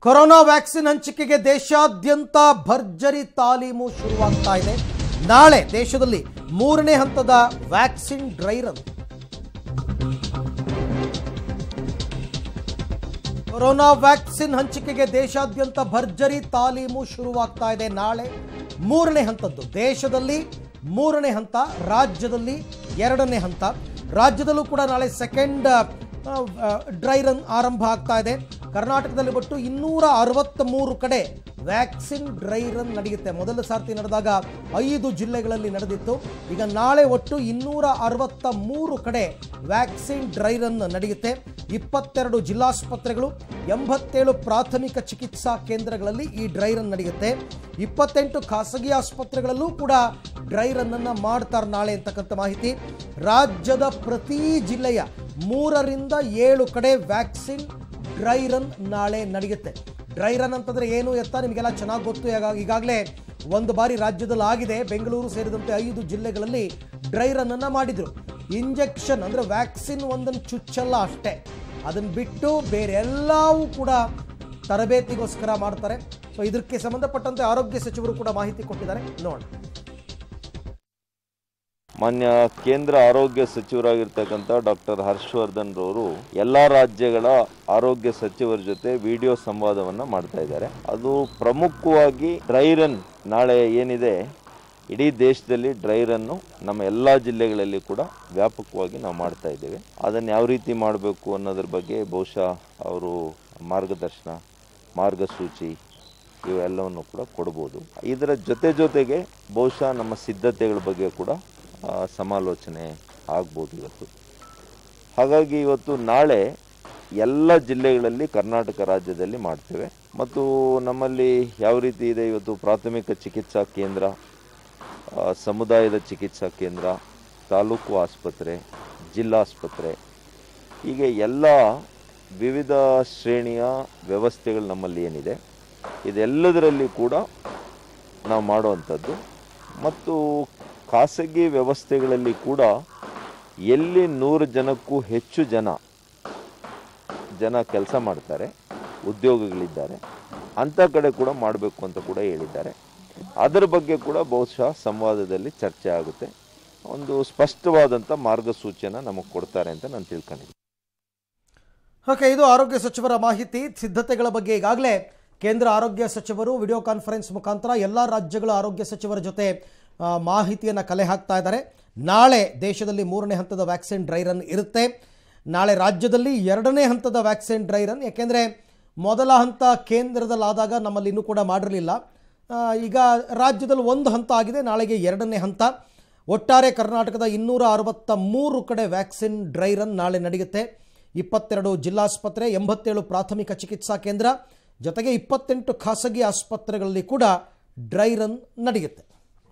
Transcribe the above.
corona vaccine ಹಂಚಿಕೆಗೆ ದೇಶಾದ್ಯಂತ ಭರ್ಜರಿ ತಾಲೀಮು ಶುರುವಾಗ್ತಾ ಇದೆ ನಾಳೆ ದೇಶದಲ್ಲಿ ಮೂರನೇ ಹಂತದ vaccine dry run corona vaccine ಹಂಚಿಕೆಗೆ ದೇಶಾದ್ಯಂತ ಭರ್ಜರಿ ತಾಲೀಮು ಶುರುವಾಗ್ತಾ ಇದೆ ನಾಳೆ ಮೂರನೇ ಹಂತದ್ದು ದೇಶದಲ್ಲಿ ಮೂರನೇ ಹಂತ ರಾಜ್ಯದಲ್ಲಿ ಎರಡನೇ ಹಂತ ರಾಜ್ಯದಲ್ಲೂ ಕೂಡ ನಾಳೆ ಸೆಕೆಂಡ್ ಡ್ರೈ ರನ್ ಆರಂಭ ಆಗ್ತಾ ಇದೆ ಕರ್ನಾಟಕದಲ್ಲಿ ಒಟ್ಟು ಇನ್ನೂರ ಅರವತ್ತ್ ಮೂರು ಕಡೆ ವ್ಯಾಕ್ಸಿನ್ ಡ್ರೈ ರನ್ ನಡೆಯುತ್ತೆ ಮೊದಲ ಸಾರ್ತಿ ನಡೆದಾಗ ಐದು ಜಿಲ್ಲೆಗಳಲ್ಲಿ ನಡೆದಿತ್ತು ಈಗ ನಾಳೆ ಒಟ್ಟು ಇನ್ನೂರ ಅರವತ್ತ ಮೂರು ಕಡೆ ವ್ಯಾಕ್ಸಿನ್ ಡ್ರೈ ರನ್ ನಡೆಯುತ್ತೆ ಇಪ್ಪತ್ತೆರಡು ಜಿಲ್ಲಾಸ್ಪತ್ರೆಗಳು ಎಂಬತ್ತೇಳು ಪ್ರಾಥಮಿಕ ಚಿಕಿತ್ಸಾ ಕೇಂದ್ರಗಳಲ್ಲಿ ಈ ಡ್ರೈ ರನ್ ನಡೆಯುತ್ತೆ ಇಪ್ಪತ್ತೆಂಟು ಖಾಸಗಿ ಆಸ್ಪತ್ರೆಗಳಲ್ಲೂ ಕೂಡ ಡ್ರೈ ರನ್ ಅನ್ನ ಮಾಡ್ತಾರೆ ನಾಳೆ ಅಂತಕ್ಕಂಥ ಮಾಹಿತಿ ರಾಜ್ಯದ ಪ್ರತಿ ಜಿಲ್ಲೆಯ ಮೂರರಿಂದ ಏಳು ಕಡೆ ವ್ಯಾಕ್ಸಿನ್ ಡ್ರೈ ರನ್ ನಾಳೆ ನಡೆಯುತ್ತೆ ಡ್ರೈ ರನ್ ಅಂತಂದ್ರೆ ಏನು ಎತ್ತ ನಿಮಗೆಲ್ಲ ಚೆನ್ನಾಗಿ ಗೊತ್ತು ಈಗಾ- ಈಗಾಗಲೇ ಒಂದು ಬಾರಿ ರಾಜ್ಯದಲ್ಲಿ ಆಗಿದೆ ಬೆಂಗಳೂರು ಸೇರಿದಂತೆ ಐದು ಜಿಲ್ಲೆಗಳಲ್ಲಿ ಡ್ರೈ ರನ್ ಅನ್ನ ಮಾಡಿದ್ರು ಇಂಜೆಕ್ಷನ್ ಅಂದ್ರೆ ವ್ಯಾಕ್ಸಿನ್ ಒಂದನ್ನು ಚುಚ್ಚಲ್ಲ ಅಷ್ಟೇ ಅದನ್ನು ಬಿಟ್ಟು ಬೇರೆ ಎಲ್ಲವೂ ಕೂಡ ತರಬೇತಿಗೋಸ್ಕರ ಮಾಡ್ತಾರೆ ಸೊ ಇದಕ್ಕೆ ಸಂಬಂಧಪಟ್ಟಂತೆ ಆರೋಗ್ಯ ಸಚಿವರು ಕೂಡ ಮಾಹಿತಿ ಕೊಟ್ಟಿದ್ದಾರೆ ನೋಡೋಣ ಮಾನ್ಯ ಕೇಂದ್ರ ಆರೋಗ್ಯ ಸಚಿವರಾಗಿರ್ತಕ್ಕಂಥ ಡಾಕ್ಟರ್ ಹರ್ಷವರ್ಧನ್ ರವರು ಎಲ್ಲ ರಾಜ್ಯಗಳ ಆರೋಗ್ಯ ಸಚಿವರ ಜೊತೆ ವಿಡಿಯೋ ಸಂವಾದವನ್ನ ಮಾಡ್ತಾ ಇದ್ದಾರೆ ಅದು ಪ್ರಮುಖವಾಗಿ ಡ್ರೈ ರನ್ ನಾಳೆ ಏನಿದೆ ಇಡೀ ದೇಶದಲ್ಲಿ ಡ್ರೈ ರನ್ನು ನಮ್ಮ ಎಲ್ಲ ಜಿಲ್ಲೆಗಳಲ್ಲಿ ಕೂಡ ವ್ಯಾಪಕವಾಗಿ ನಾವು ಮಾಡ್ತಾ ಇದ್ದೇವೆ ಅದನ್ನು ಯಾವ ರೀತಿ ಮಾಡಬೇಕು ಅನ್ನೋದ್ರ ಬಗ್ಗೆ ಬಹುಶಃ ಅವರು ಮಾರ್ಗದರ್ಶನ ಮಾರ್ಗಸೂಚಿ ಇವೆಲ್ಲವನ್ನು ಕೂಡ ಕೊಡ್ಬೋದು ಇದರ ಜೊತೆ ಜೊತೆಗೆ ಬಹುಶಃ ನಮ್ಮ ಸಿದ್ಧತೆಗಳ ಬಗ್ಗೆ ಕೂಡ ಆ, ಸಮಾಲೋಚನೆ ಆಗ್ಬೋದು ಇವತ್ತು ಹಾಗಾಗಿ ಇವತ್ತು ನಾಳೆ ಎಲ್ಲ ಜಿಲ್ಲೆಗಳಲ್ಲಿ ಕರ್ನಾಟಕ ರಾಜ್ಯದಲ್ಲಿ ಮಾಡ್ತೇವೆ ಮತ್ತು ನಮ್ಮಲ್ಲಿ ಯಾವ ರೀತಿ ಇದೆ ಇವತ್ತು ಪ್ರಾಥಮಿಕ ಚಿಕಿತ್ಸಾ ಕೇಂದ್ರ ಆ, ಸಮುದಾಯದ ಚಿಕಿತ್ಸಾ ಕೇಂದ್ರ ತಾಲೂಕು ಆಸ್ಪತ್ರೆ ಜಿಲ್ಲಾಸ್ಪತ್ರೆ ಹೀಗೆ ಎಲ್ಲ ವಿವಿಧ ಶ್ರೇಣಿಯ ವ್ಯವಸ್ಥೆಗಳು ನಮ್ಮಲ್ಲಿ ಏನಿದೆ ಇದೆಲ್ಲದರಲ್ಲಿ ಕೂಡ ನಾವು ಮಾಡುವಂಥದ್ದು ಮತ್ತು ಖಾಸಗಿ ವ್ಯವಸ್ಥೆಗಳಲ್ಲಿ ಕೂಡ ಎಲ್ಲಿ ನೂರು ಜನಕ್ಕೂ ಹೆಚ್ಚು ಜನ ಜನ ಕೆಲಸ ಮಾಡ್ತಾರೆ ಉದ್ಯೋಗಗಳಿದ್ದಾರೆ ಅಂಥ ಕಡೆ ಕೂಡ ಮಾಡಬೇಕು ಅಂತ ಕೂಡ ಹೇಳಿದ್ದಾರೆ ಅದರ ಬಗ್ಗೆ ಕೂಡ ಬಹುಶಃ ಸಂವಾದದಲ್ಲಿ ಚರ್ಚೆ ಆಗುತ್ತೆ ಒಂದು ಸ್ಪಷ್ಟವಾದಂಥ ಮಾರ್ಗಸೂಚಿಯನ್ನು ನಮಗೆ ಕೊಡ್ತಾರೆ ಅಂತ ನಾನು ತಿಳ್ಕೊಂಡಿದ್ದೀನಿ ಓಕೆ ಇದು ಆರೋಗ್ಯ ಸಚಿವರ ಮಾಹಿತಿ ಸಿದ್ಧತೆಗಳ ಬಗ್ಗೆ ಈಗಾಗಲೇ ಕೇಂದ್ರ ಆರೋಗ್ಯ ಸಚಿವರು ವಿಡಿಯೋ ಕಾನ್ಫರೆನ್ಸ್ ಮುಖಾಂತರ ಎಲ್ಲ ರಾಜ್ಯಗಳ ಆರೋಗ್ಯ ಸಚಿವರ ಜೊತೆ ಆ, ಮಾಹಿತಿಯನ್ನು ಕಲೆ ಹಾಕ್ತಾ ಇದ್ದಾರೆ ನಾಳೆ ದೇಶದಲ್ಲಿ ಮೂರನೇ ಹಂತದ ವ್ಯಾಕ್ಸಿನ್ ಡ್ರೈ ರನ್ ಇರುತ್ತೆ ನಾಳೆ ರಾಜ್ಯದಲ್ಲಿ ಎರಡನೇ ಹಂತದ ವ್ಯಾಕ್ಸಿನ್ ಡ್ರೈ ರನ್ ಯಾಕೆಂದರೆ ಮೊದಲ ಹಂತ ಕೇಂದ್ರದಲ್ಲಾದಾಗ ನಮ್ಮಲ್ಲಿ ಇನ್ನೂ ಕೂಡ ಮಾಡಿರಲಿಲ್ಲ ಆ, ಈಗ ರಾಜ್ಯದಲ್ಲಿ ಒಂದು ಹಂತ ಆಗಿದೆ ನಾಳೆಗೆ ಎರಡನೇ ಹಂತ ಒಟ್ಟಾರೆ ಕರ್ನಾಟಕದ ಇನ್ನೂರ ಅರವತ್ತ ಮೂರು ಕಡೆ ವ್ಯಾಕ್ಸಿನ್ ಡ್ರೈ ರನ್ ನಾಳೆ ನಡೆಯುತ್ತೆ ಇಪ್ಪತ್ತೆರಡು ಜಿಲ್ಲಾಸ್ಪತ್ರೆ ಎಂಬತ್ತೇಳು ಪ್ರಾಥಮಿಕ ಚಿಕಿತ್ಸಾ ಕೇಂದ್ರ ಜೊತೆಗೆ ಇಪ್ಪತ್ತೆಂಟು ಖಾಸಗಿ ಆಸ್ಪತ್ರೆಗಳಲ್ಲಿ ಕೂಡ ಡ್ರೈ ರನ್ ನಡೆಯುತ್ತೆ